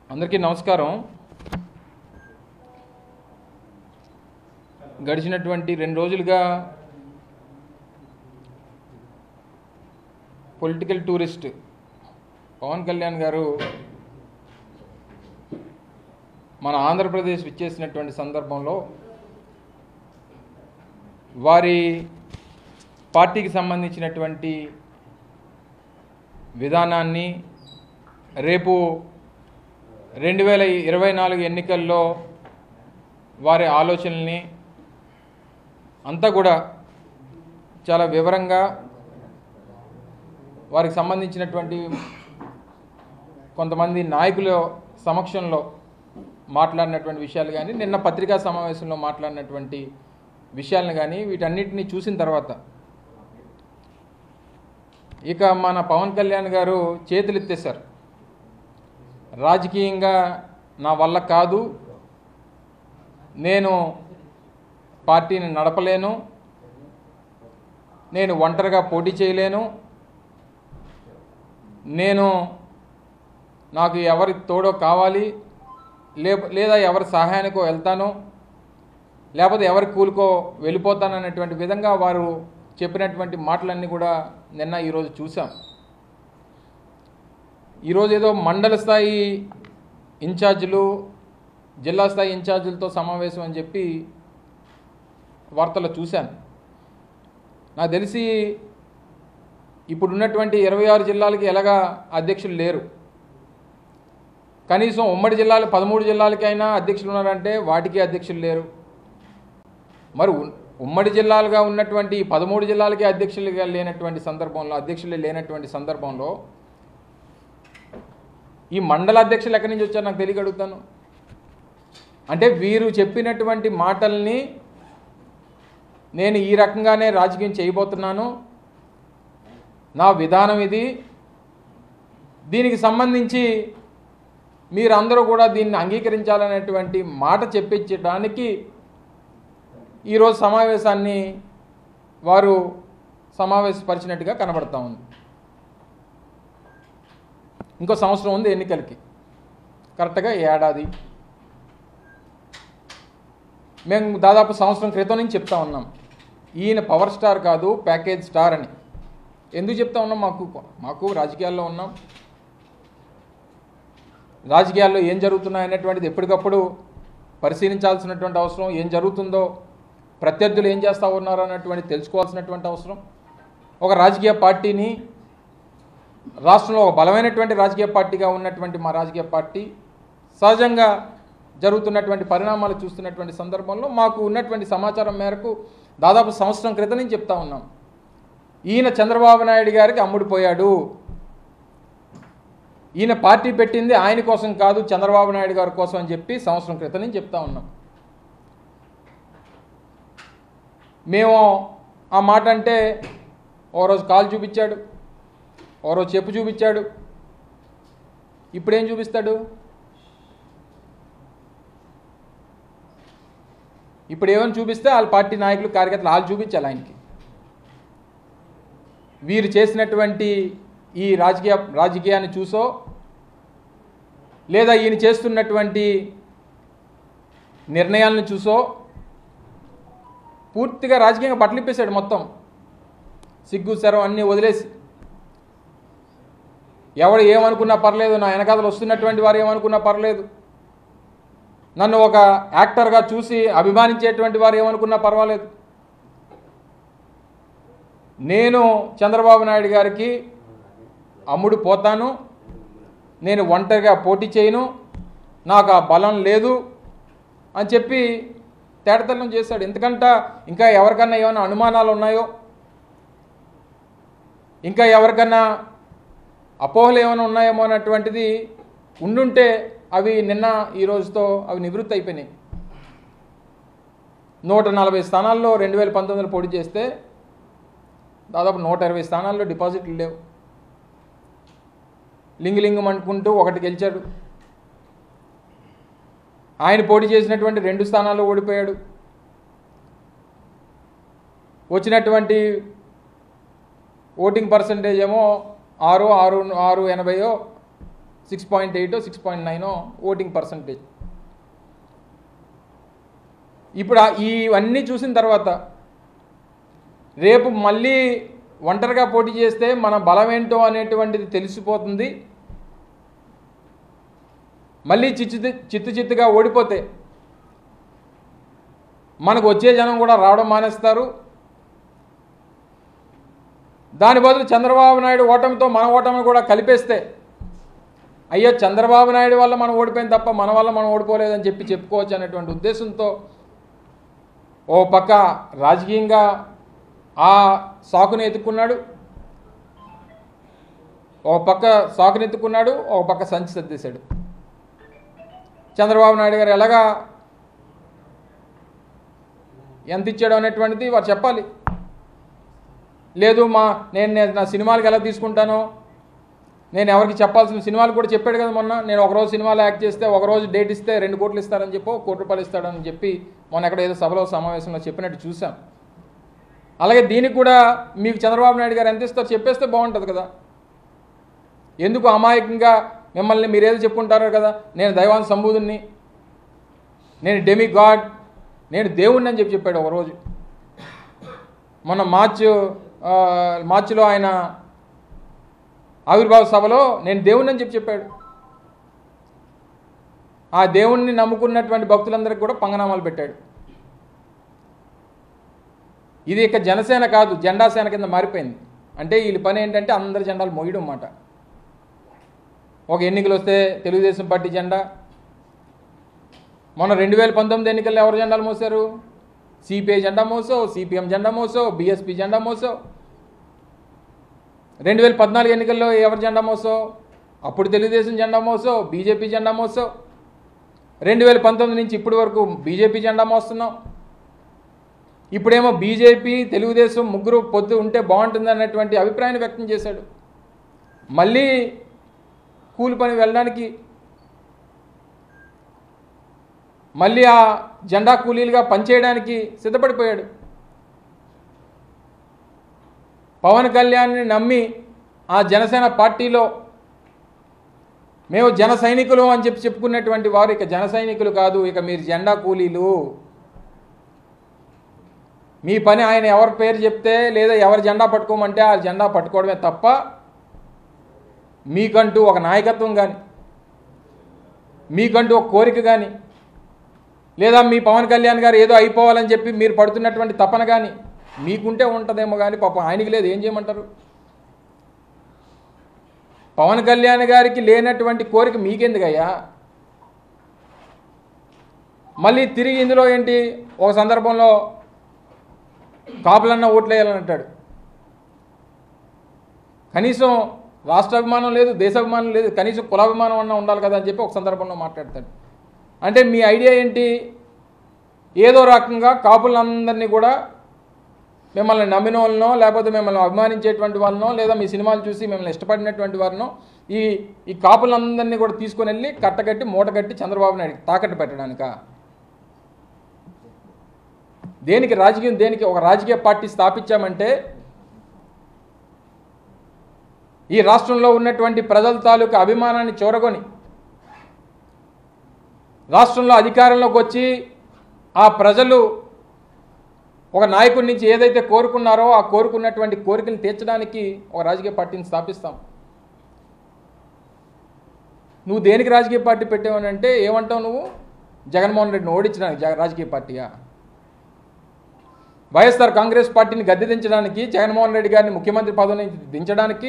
అందరికీ నమస్కారం గడిచినటువంటి రెండు రోజులుగా పొలిటికల్ టూరిస్ట్ పవన్ కళ్యాణ్ గారు మన ఆంధ్రప్రదేశ్ విచ్చేసినటువంటి సందర్భంలో వారి పార్టీకి సంబంధించినటువంటి విధానాన్ని రేపు రెండు వేల ఇరవై నాలుగు ఎన్నికల్లో వారి ఆలోచనల్ని అంతా కూడా చాలా వివరంగా వారికి సంబంధించినటువంటి కొంతమంది నాయకుల సమక్షంలో మాట్లాడినటువంటి విషయాలు కానీ నిన్న పత్రికా సమావేశంలో మాట్లాడినటువంటి విషయాలను కానీ వీటన్నిటిని చూసిన తర్వాత ఇక మన పవన్ కళ్యాణ్ గారు చేతులెత్తేశారు రాజకీయంగా నా వల్ల కాదు నేను పార్టీని నడపలేను నేను ఒంటరిగా పోటీ చేయలేను నేను నాకు ఎవరి తోడో కావాలి లే లేదా ఎవరి సహాయానికో వెళ్తాను లేకపోతే ఎవరి కూలికో వెళ్ళిపోతాననేటువంటి విధంగా వారు చెప్పినటువంటి మాటలన్నీ కూడా నిన్న ఈరోజు చూసాం ఈరోజు ఏదో మండల స్థాయి ఇన్ఛార్జీలు జిల్లా స్థాయి ఇన్ఛార్జీలతో సమావేశం అని చెప్పి వార్తలు చూశాను నాకు తెలిసి ఇప్పుడున్నటువంటి ఇరవై ఆరు జిల్లాలకి ఎలాగా అధ్యక్షులు లేరు కనీసం ఉమ్మడి జిల్లాలు పదమూడు జిల్లాలకైనా అధ్యక్షులు ఉన్నారంటే వాటికి అధ్యక్షులు లేరు మరి ఉ- ఉమ్మడి జిల్లాలుగా ఉన్నటువంటి ఈ పదమూడు జిల్లాలకి అధ్యక్షులుగా లేనటువంటి సందర్భంలో అధ్యక్షులు లేనటువంటి సందర్భంలో ఈ మండల అధ్యక్షులు ఎక్కడి నుంచి వచ్చారు నాకు తెలియక అడుగుతాను అంటే వీరు చెప్పినటువంటి మాటల్ని నేను ఈ రకంగానే రాజకీయం చేయబోతున్నాను నా విధానం ఇది దీనికి సంబంధించి మీరందరూ కూడా దీన్ని అంగీకరించాలనేటువంటి మాట చెప్పించడానికి ఈరోజు సమావేశాన్ని వారు సమావేశపరిచినట్టుగా కనబడతా ఉంది ఇంకో సంవత్సరం ఉంది ఎన్నికలకి కరెక్ట్గా ఏడాది మేము దాదాపు సంవత్సరం క్రితం నుంచి చెప్తా ఉన్నాం ఈయన పవర్ స్టార్ కాదు ప్యాకేజ్ స్టార్ అని ఎందుకు చెప్తా ఉన్నాం మాకు మాకు రాజకీయాల్లో ఉన్నాం రాజకీయాల్లో ఏం జరుగుతున్నాయనేటువంటిది ఎప్పటికప్పుడు పరిశీలించాల్సినటువంటి అవసరం ఏం జరుగుతుందో ప్రత్యర్థులు ఏం చేస్తూ ఉన్నారో అన్నటువంటి తెలుసుకోవాల్సినటువంటి అవసరం ఒక రాజకీయ పార్టీని రాష్ట్రంలో ఒక బలమైనటువంటి రాజకీయ పార్టీగా ఉన్నటువంటి మా రాజకీయ పార్టీ సహజంగా జరుగుతున్నటువంటి పరిణామాలు చూస్తున్నటువంటి సందర్భంలో మాకు ఉన్నటువంటి సమాచారం మేరకు దాదాపు సంవత్సరం క్రితం నుంచి చెప్తా ఉన్నాం ఈయన చంద్రబాబు నాయుడు గారికి అమ్ముడిపోయాడు ఈయన పార్టీ పెట్టింది ఆయన కోసం కాదు చంద్రబాబు నాయుడు గారి కోసం అని చెప్పి సంవత్సరం క్రితం నుంచి చెప్తా ఉన్నాం మేము ఆ మాట అంటే ఓ రోజు కాలు చూపించాడు ఓ రోజు చెప్పు చూపించాడు ఇప్పుడేం చూపిస్తాడు ఇప్పుడు ఏమైనా చూపిస్తే వాళ్ళ పార్టీ నాయకులు కార్యకర్తలు వాళ్ళు చూపించాలి ఆయనకి వీరు చేసినటువంటి ఈ రాజకీయ రాజకీయాన్ని చూసో లేదా ఈయన చేస్తున్నటువంటి నిర్ణయాలను చూసో పూర్తిగా రాజకీయంగా బట్టలిప్పేశాడు మొత్తం సిగ్గు శరం అన్నీ వదిలేసి ఎవడు ఏమనుకున్నా పర్లేదు నా వెనకాతలు వస్తున్నటువంటి వారు ఏమనుకున్నా పర్లేదు నన్ను ఒక యాక్టర్గా చూసి అభిమానించేటువంటి వారు ఏమనుకున్నా పర్వాలేదు నేను చంద్రబాబు నాయుడు గారికి అమ్ముడు పోతాను నేను ఒంటరిగా పోటీ చేయను నాకు ఆ బలం లేదు అని చెప్పి తేటతెల్లం చేశాడు ఎందుకంట ఇంకా ఎవరికన్నా ఏమైనా అనుమానాలు ఉన్నాయో ఇంకా ఎవరికన్నా అపోహలు ఏమైనా ఉన్నాయేమో అన్నటువంటిది ఉండుంటే అవి నిన్న ఈ రోజుతో అవి నివృత్తి అయిపోయినాయి నూట నలభై స్థానాల్లో రెండు వేల పంతొమ్మిదిలో పోటీ చేస్తే దాదాపు నూట ఇరవై స్థానాల్లో డిపాజిట్లు లేవు లింగలింగం అనుకుంటూ ఒకటి గెలిచాడు ఆయన పోటీ చేసినటువంటి రెండు స్థానాల్లో ఓడిపోయాడు వచ్చినటువంటి ఓటింగ్ పర్సంటేజ్ ఏమో ఆరు ఆరు ఆరు ఎనభైయో six point eight six point nine voting percentage ఇప్పుడు ఆ- ఇవన్నీ చూసిన తర్వాత రేపు మళ్ళీ ఒంటరిగా పోటీ చేస్తే మన బలం ఏంటో అనేటువంటిది తెలిసిపోతుంది మళ్ళీ చిచ్చు చిత్తు చిత్తుగా ఓడిపోతే మనకు వచ్చే జనం కూడా రావడం మానేస్తారు దాని బదులు చంద్రబాబు నాయుడు ఓటమితో మన ఓటమి కూడా కలిపేస్తే అయ్యో చంద్రబాబు నాయుడు వల్ల మనం ఓడిపోయింది తప్ప మన వల్ల మనం ఓడిపోలేదని చెప్పి చెప్పుకోవచ్చు అనేటువంటి ఉద్దేశంతో ఓ పక్క రాజకీయంగా ఆ సాకుని ఎత్తుకున్నాడు ఒక పక్క సాకుని ఎత్తుకున్నాడు ఒక పక్క సంచి సర్దేశాడు చంద్రబాబు నాయుడు గారు ఎలాగా ఎంత ఇచ్చాడు అనేటువంటిది వారు చెప్పాలి లేదు మా నేను నేను నా సినిమాలకు ఎలా తీసుకుంటానో నేను ఎవరికి చెప్పాల్సిన సినిమాలు కూడా చెప్పాడు కదా మొన్న నేను ఒకరోజు సినిమాలో యాక్ట్ చేస్తే ఒకరోజు డేట్ ఇస్తే రెండు కోట్లు ఇస్తారని చెప్పి ఒక కోటి రూపాయలు ఇస్తాడని చెప్పి మొన్న ఎక్కడ ఏదో సభలో సమావేశంలో చెప్పినట్టు చూసాం అలాగే దీనికి కూడా మీకు చంద్రబాబు నాయుడు గారు ఎంత ఇస్తారో చెప్పేస్తే బాగుంటుంది కదా ఎందుకు అమాయకంగా మిమ్మల్ని మీరేదో చెప్పుకుంటారో కదా నేను దైవాన్ సంబూధుణ్ణి నేను డెమి గాడ్ నేను దేవుణ్ణి అని చెప్పి చెప్పాడు ఒకరోజు మొన్న మార్చ్ ఆ, మార్చిలో ఆయన ఆవిర్భావ సభలో నేను దేవుణ్ణి అని చెప్పి చెప్పాడు ఆ దేవుణ్ణి నమ్ముకున్నటువంటి భక్తులందరికీ కూడా పంగనామాలు పెట్టాడు ఇది ఇక జనసేన కాదు జెండా సేన కింద మారిపోయింది అంటే వీళ్ళ పని ఏంటంటే అందరి జెండాలు మోయడం అన్నమాట ఒక ఎన్నికలు వస్తే తెలుగుదేశం పార్టీ జెండా మొన్న రెండు వేల పంతొమ్మిది ఎన్నికల్లో ఎవరు జెండాలు మోసారు సిపిఐ జెండా మోసో సిపిఎం జెండా మోసో బీఎస్పీ జెండా మోసో రెండు వేల పద్నాలుగు ఎన్నికల్లో ఎవరు జెండా మోసో అప్పుడు తెలుగుదేశం జెండా మోసో బీజేపీ జెండా మోసో రెండు వేల పంతొమ్మిది నుంచి ఇప్పటి వరకు బీజేపీ జెండా మోస్తున్నాం ఇప్పుడేమో బీజేపీ తెలుగుదేశం ముగ్గురు పొత్తు ఉంటే బాగుంటుంది అన్నటువంటి అభిప్రాయాన్ని వ్యక్తం చేశాడు మళ్ళీ కూలి పని వెళ్ళడానికి మళ్ళీ ఆ జెండా కూలీలుగా పనిచేయడానికి సిద్ధపడిపోయాడు పవన్ కళ్యాణ్ని నమ్మి ఆ జనసేన పార్టీలో మేము జన సైనికులు అని చెప్పి చెప్పుకున్నటువంటి వారు ఇక జన సైనికులు కాదు ఇక మీరు జెండా కూలీలు మీ పని ఆయన ఎవరి పేరు చెప్తే లేదా ఎవరి జెండా పట్టుకోమంటే ఆ జెండా పట్టుకోవడమే తప్ప మీకంటూ ఒక నాయకత్వం కానీ మీకంటూ ఒక కోరిక కానీ లేదా మీ పవన్ కళ్యాణ్ గారు ఏదో అయిపోవాలని చెప్పి మీరు పడుతున్నటువంటి తపన కానీ మీకుంటే ఉంటుందేమో కానీ పాపం ఆయనకి లేదు ఏం చేయమంటారు పవన్ కళ్యాణ్ గారికి లేనటువంటి కోరిక మీకెందుకయ్యా మళ్ళీ తిరిగి ఇందులో ఏంటి ఒక సందర్భంలో కాపులన్న ఓట్లు వేయాలని అంటాడు కనీసం రాష్ట్రాభిమానం లేదు దేశాభిమానం లేదు కనీసం కులాభిమానం అన్న ఉండాలి కదా అని చెప్పి ఒక సందర్భంలో మాట్లాడతాడు అంటే మీ ఐడియా ఏంటి ఏదో రకంగా కాపులందరినీ కూడా మిమ్మల్ని నమ్మిన వాళ్ళనో లేకపోతే మిమ్మల్ని అభిమానించేటువంటి వాళ్ళనో లేదా మీ సినిమాలు చూసి మిమ్మల్ని ఇష్టపడినటువంటి వారినో ఈ ఈ కాపులందరినీ కూడా తీసుకొని వెళ్ళి కట్టకట్టి మూటగట్టి చంద్రబాబు నాయుడు తాకట్టు పెట్టడానికా దేనికి రాజకీయం దేనికి ఒక రాజకీయ పార్టీ స్థాపించామంటే ఈ రాష్ట్రంలో ఉన్నటువంటి ప్రజల తాలూకా అభిమానాన్ని చూరగొని రాష్ట్రంలో అధికారంలోకి వచ్చి ఆ ప్రజలు ఒక నాయకుడి నుంచి ఏదైతే కోరుకున్నారో ఆ కోరుకున్నటువంటి కోరికలు తీర్చడానికి ఒక రాజకీయ పార్టీని స్థాపిస్తాం నువ్వు దేనికి రాజకీయ పార్టీ పెట్టావనంటే ఏమంటావు నువ్వు జగన్మోహన్ రెడ్డిని ఓడించడానికి జగ రాజకీయ పార్టీయా వైఎస్ఆర్ కాంగ్రెస్ పార్టీని గద్దె దించడానికి జగన్మోహన్ రెడ్డి గారిని ముఖ్యమంత్రి పదవి నుంచి దించడానికి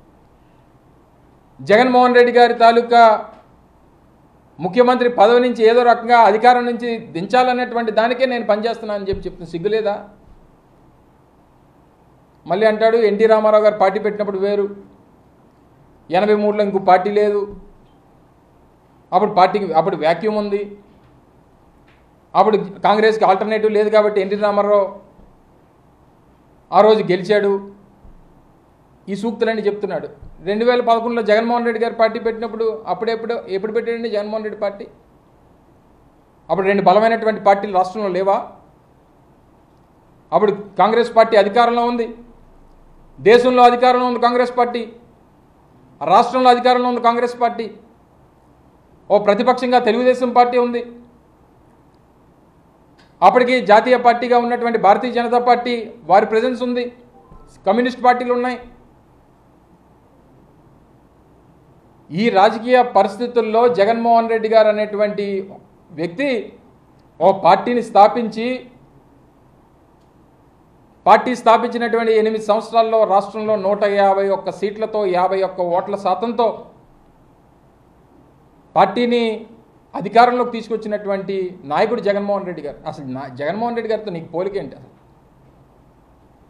జగన్మోహన్ రెడ్డి గారి తాలూకా ముఖ్యమంత్రి పదవి నుంచి ఏదో రకంగా అధికారం నుంచి దించాలనేటువంటి దానికే నేను పనిచేస్తున్నానని చెప్పి చెప్తున్న సిగ్గులేదా మళ్ళీ అంటాడు ఎన్టీ రామారావు గారు పార్టీ పెట్టినప్పుడు వేరు ఎనభై మూడులో ఇంకో పార్టీ లేదు అప్పుడు పార్టీకి అప్పుడు వ్యాక్యూమ్ ఉంది అప్పుడు కాంగ్రెస్కి ఆల్టర్నేటివ్ లేదు కాబట్టి ఎన్టీ రామారావు ఆ రోజు గెలిచాడు ఈ సూక్తులన్నీ చెప్తున్నాడు రెండు వేల పదకొండులో జగన్మోహన్ రెడ్డి గారు పార్టీ పెట్టినప్పుడు అప్పుడెప్పుడు ఎప్పుడు పెట్టాడండి జగన్మోహన్ రెడ్డి పార్టీ అప్పుడు రెండు బలమైనటువంటి పార్టీలు రాష్ట్రంలో లేవా అప్పుడు కాంగ్రెస్ పార్టీ అధికారంలో ఉంది దేశంలో అధికారంలో ఉంది కాంగ్రెస్ పార్టీ రాష్ట్రంలో అధికారంలో ఉంది కాంగ్రెస్ పార్టీ ఓ ప్రతిపక్షంగా తెలుగుదేశం పార్టీ ఉంది అప్పటికి జాతీయ పార్టీగా ఉన్నటువంటి భారతీయ జనతా పార్టీ వారి ప్రెజెన్స్ ఉంది కమ్యూనిస్ట్ పార్టీలు ఉన్నాయి ఈ రాజకీయ పరిస్థితుల్లో జగన్మోహన్ రెడ్డి గారు అనేటువంటి వ్యక్తి ఓ పార్టీని స్థాపించి పార్టీ స్థాపించినటువంటి ఎనిమిది సంవత్సరాల్లో రాష్ట్రంలో నూట యాభై ఒక్క సీట్లతో యాభై ఒక్క ఓట్ల శాతంతో పార్టీని అధికారంలోకి తీసుకొచ్చినటువంటి నాయకుడు జగన్మోహన్ రెడ్డి గారు అసలు నా జగన్మోహన్ రెడ్డి గారితో నీకు పోలికేంటి అసలు